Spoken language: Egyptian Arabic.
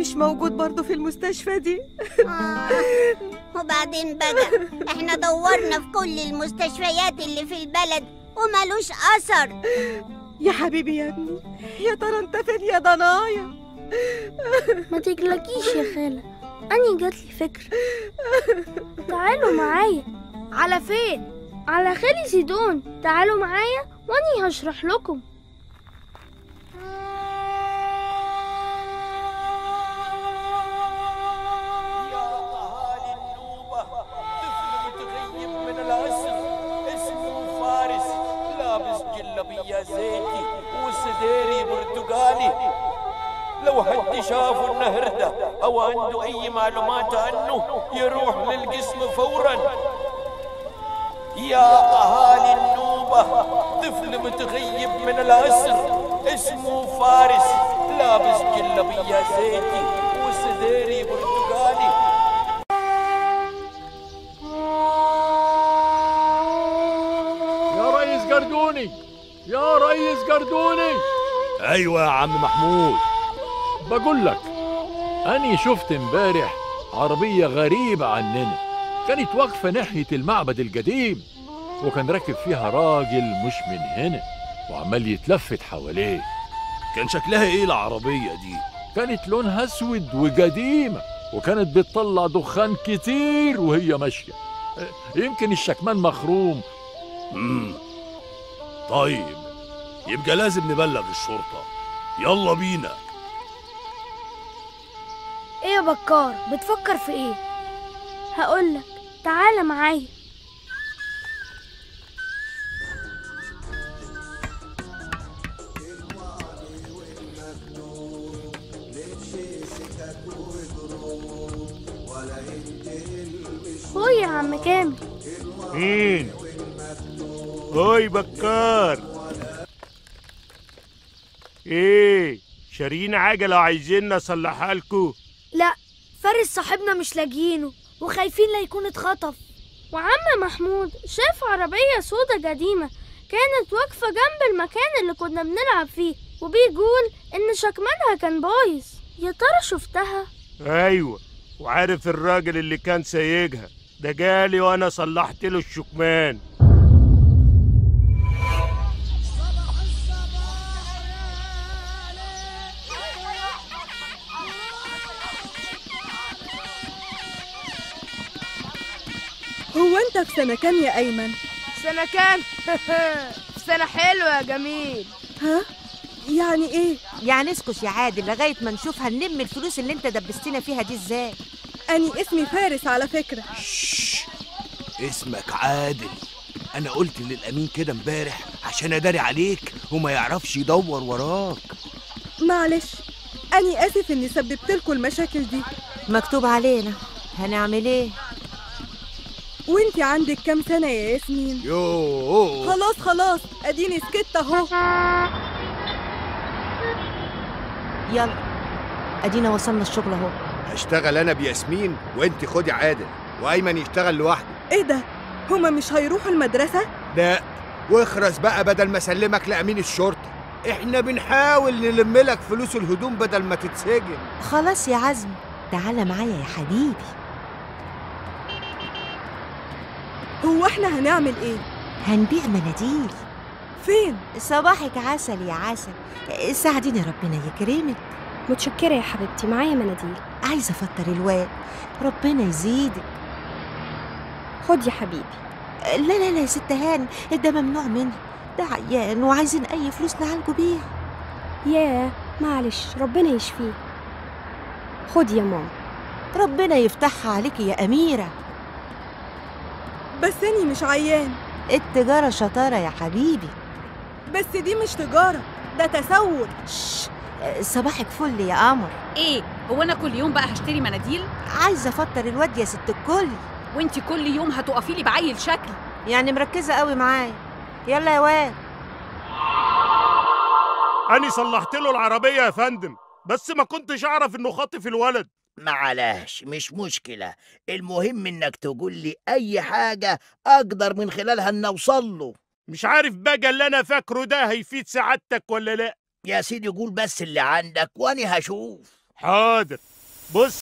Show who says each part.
Speaker 1: مش موجود برضه في المستشفى دي
Speaker 2: آه. وبعدين بقى احنا دورنا في كل المستشفيات اللي في البلد ومالوش اثر
Speaker 1: يا حبيبي يا ابني يا ترى انت فين يا ضنايا
Speaker 3: ما تقلقيش يا خالة أني جات لي فكرة تعالوا معايا على فين؟ على خالي سيدون تعالوا معايا وأني هشرح لكم
Speaker 4: يا أهالي النوبة طفل متغيب من العسر اسمه فارس لابس جلبية زيتي وسديري برتقالي لو حد شافه النهر ده أو عنده أي معلومات عنه يروح للقسم فورا يا أهالي النوبة طفل متغيب من العسر اسمه فارس لابس جلبية زيتي وسديري برتقالي
Speaker 5: يا ريس جردوني يا ريس جردوني
Speaker 6: ايوه يا عم محمود
Speaker 5: بقول لك أني شفت امبارح عربية غريبة عننا كانت واقفة ناحية المعبد القديم وكان راكب فيها راجل مش من هنا وعمال يتلفت حواليه
Speaker 6: كان شكلها ايه العربية دي
Speaker 5: كانت لونها اسود وقديمة وكانت بتطلع دخان كتير وهي ماشية أه، يمكن الشكمان مخروم
Speaker 6: مم. طيب يبقى لازم نبلغ الشرطة يلا بينا
Speaker 3: إيه يا بكار بتفكر في إيه؟ هقولك تعالى معايا هو يا عم كامل
Speaker 7: مين؟ هاي بكار ايه شارين عجلة عايزين اصلحها لكو
Speaker 3: لا فارس صاحبنا مش لاقيينه وخايفين لا يكون اتخطف وعم محمود شاف عربية سودة قديمة كانت واقفة جنب المكان اللي كنا بنلعب فيه وبيقول إن شكمانها كان بايظ يا ترى شفتها؟
Speaker 7: ايوه وعارف الراجل اللي كان سايقها ده جالي وانا صلحت له الشكمان
Speaker 1: هو انت في سنة كام يا أيمن؟
Speaker 8: سنة كام؟ سنة حلوة يا جميل
Speaker 1: ها؟ يعني ايه؟
Speaker 9: يعني اسكت يا عادل لغاية ما نشوف هنلم الفلوس اللي انت دبستنا فيها دي ازاي
Speaker 1: أني اسمي فارس على فكرة
Speaker 6: شش. اسمك عادل انا قلت للامين كده امبارح عشان اداري عليك وما يعرفش يدور وراك
Speaker 1: معلش أني آسف إني سببت لكم المشاكل دي
Speaker 9: مكتوب علينا هنعمل ايه
Speaker 1: وانتي عندك كام سنة يا ياسمين؟
Speaker 6: يوه
Speaker 1: خلاص خلاص أديني سكت أهو
Speaker 9: يلا ادينا وصلنا الشغل اهو
Speaker 10: هشتغل انا بياسمين وانت خدي عادل وايمن يشتغل لوحده
Speaker 1: ايه ده؟ هما مش هيروحوا المدرسة؟
Speaker 10: لا واخرس بقى بدل ما اسلمك لامين الشرطه احنا بنحاول نلم لك فلوس الهدوم بدل ما تتسجن
Speaker 9: خلاص يا عزم تعالى معايا يا حبيبي
Speaker 1: هو احنا هنعمل ايه؟
Speaker 9: هنبيع مناديل
Speaker 1: فين؟
Speaker 9: صباحك عسل يا عسل ساعديني ربنا يكرمك
Speaker 11: متشكرة يا حبيبتي معايا مناديل
Speaker 9: عايزة افطر الواد ربنا يزيدك
Speaker 11: خد يا حبيبي
Speaker 9: لا لا لا يا ست هان ده ممنوع منه ده عيان وعايزين اي فلوس نعالجه بيها
Speaker 11: ياه معلش ربنا يشفيه خد يا ماما
Speaker 9: ربنا يفتحها عليكي يا أميرة
Speaker 1: بس أني مش عيان
Speaker 9: التجارة شطارة يا حبيبي
Speaker 1: بس دي مش تجارة ده تسول
Speaker 9: شش صباحك فل يا قمر
Speaker 12: ايه هو انا كل يوم بقى هشتري مناديل
Speaker 9: عايزة افطر الواد يا ست الكل
Speaker 12: وانتي كل يوم هتقفي لي بعيل شكل
Speaker 9: يعني مركزة قوي معايا يلا يا واد
Speaker 7: أنا صلحت له العربية يا فندم بس ما كنتش أعرف إنه خاطف الولد
Speaker 13: معلش مش مشكلة المهم إنك تقول لي أي حاجة أقدر من خلالها إن أوصل له
Speaker 7: مش عارف بقى اللي أنا فاكره ده هيفيد سعادتك ولا لأ
Speaker 13: يا سيدي قول بس اللي عندك وأنا هشوف
Speaker 7: حاضر بص